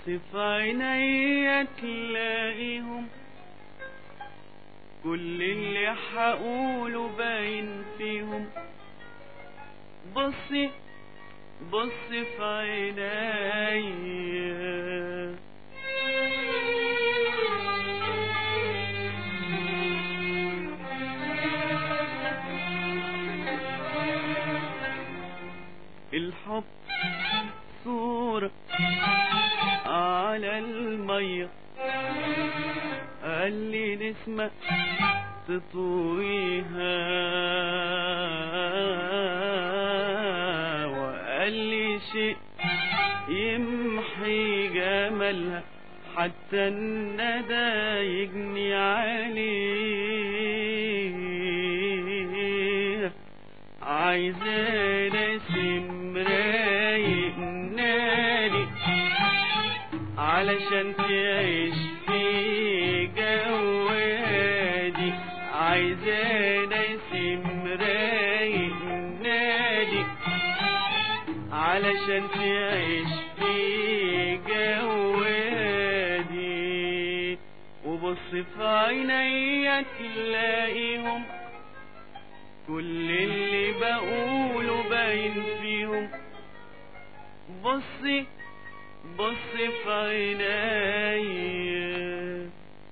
في عينيا تلاقيهم كل اللي حقوله باين فيهم بصي بصي في عينيا الحب صورة على المية قال لي نسمة تطويها وقال لي شيء يمحي جمالها حتى الندى يجني عليه عايزة رسم رايق ناري علشان تعيش في جوادي عايزة رسم رايق ناري علشان تعيش في جوادي وبص في عينيا تلاقيهم كل اللي بقوله باين فيهم بصي بصي في عينيا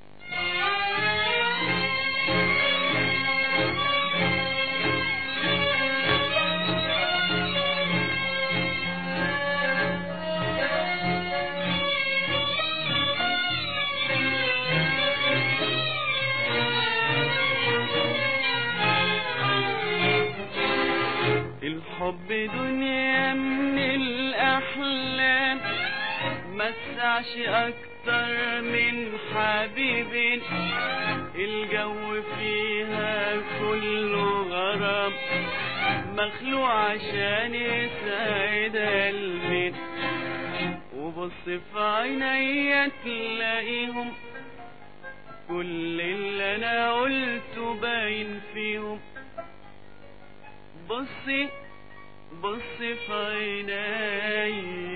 الحب دنيا من الأحلام مسعش أكتر من حبيبين الجو فيها كله غرام مخلوق عشان يسعد قلبي وبص في عينيا تلاقيهم كل اللي انا قلته باين فيهم بصي بصي في عينيا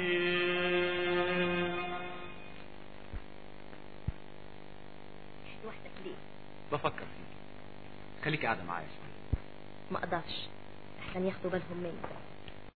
لوحدك ليه بفكر فيك خليكي قاعدة معايا شوية ما اقدرش احسن ياخدوا بالهم مني